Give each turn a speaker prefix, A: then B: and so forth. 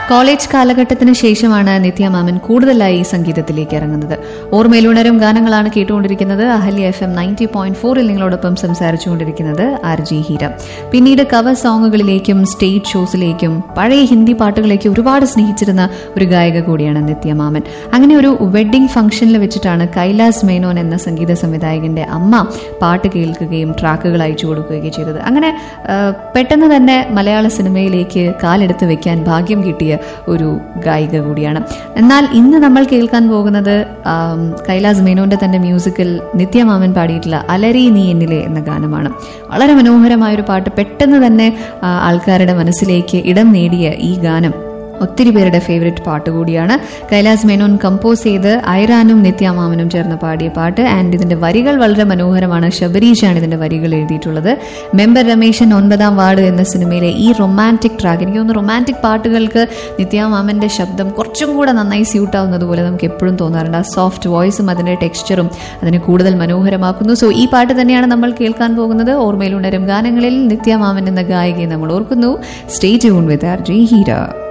A: college കാലഘട്ടത്തിന് ശേഷമാണ് നിത്യ മാമൻ കൂടുതലായി സംഗീതത്തിലേക്ക് ഇറങ്ങുന്നത് ഓർമ്മയിലുണരും ഗാനങ്ങളാണ് കേട്ടുകൊണ്ടിരിക്കുന്നത് അഹല്യ എഫ് എം നയൻറ്റി പോയിന്റ് ഫോറിൽ നിങ്ങളോടൊപ്പം സംസാരിച്ചുകൊണ്ടിരിക്കുന്നത് ആർ ജി ഹീര പിന്നീട് കവർ സോങ്ങുകളിലേക്കും സ്റ്റേജ് ഷോസിലേക്കും പഴയ ഹിന്ദി പാട്ടുകളേക്കും ഒരുപാട് സ്നേഹിച്ചിരുന്ന ഒരു ഗായിക കൂടിയാണ് നിത്യ മാമൻ അങ്ങനെ ഒരു വെഡ്ഡിംഗ് ഫംഗ്ഷനിൽ വെച്ചിട്ടാണ് കൈലാസ് മേനോൻ എന്ന സംഗീത സംവിധായകന്റെ അമ്മ പാട്ട് കേൾക്കുകയും ട്രാക്കുകൾ അയച്ചു കൊടുക്കുകയും ചെയ്തത് അങ്ങനെ ആ, പെട്ടെന്ന് തന്നെ മലയാള സിനിമയിലേക്ക് കാലെടുത്ത് വെക്കാൻ ഭാഗ്യം കിട്ടിയ ഒരു ഗായിക കൂടിയാണ് എന്നാൽ ഇന്ന് നമ്മൾ കേൾക്കാൻ പോകുന്നത് ആം, കൈലാസ് മേനോന്റെ തന്നെ മ്യൂസിക്കിൽ നിത്യമാമൻ പാടിയിട്ടുള്ള അലരി നീ എന്നിലെ എന്ന ഗാനമാണ് വളരെ മനോഹരമായ ഒരു പാട്ട് പെട്ടെന്ന് തന്നെ ആ, ആൾക്കാരുടെ മനസ്സിലേക്ക് ഇടം നേടിയ ഈ ഗാനം ഒത്തിരി പേരുടെ ഫേവറേറ്റ് പാട്ട് കൂടിയാണ് കൈലാസ് മേനോൻ കമ്പോസ് ചെയ്ത് ഐറാനും നിത്യാമാമനും ചേർന്ന് പാടിയ പാട്ട് ആൻഡ് ഇതിന്റെ വരികൾ വളരെ മനോഹരമാണ് ശബരീഷാണ് ഇതിന്റെ വരികൾ എഴുതിയിട്ടുള്ളത് മെമ്പർ രമേശൻ ഒൻപതാം വാർഡ് എന്ന സിനിമയിലെ ഈ റൊമാൻറ്റിക് ട്രാക്ക് എനിക്ക് തോന്നുന്നു റൊമാൻറ്റിക് പാട്ടുകൾക്ക് നിത്യാമാമന്റെ ശബ്ദം കുറച്ചും കൂടെ നന്നായി സ്യൂട്ട് ആവുന്നത് പോലെ നമുക്ക് എപ്പോഴും തോന്നാറുണ്ട് ആ സോഫ്റ്റ് വോയിസും അതിന്റെ ടെക്സ്ചറും അതിനെ കൂടുതൽ മനോഹരമാക്കുന്നു സോ ഈ പാട്ട് തന്നെയാണ് നമ്മൾ കേൾക്കാൻ പോകുന്നത് ഓർമ്മയിലുണരും ഗാനങ്ങളിൽ നിത്യാമാമൻ എന്ന ഗായികയെ നമ്മൾ ഓർക്കുന്നു stay tune with R G Heera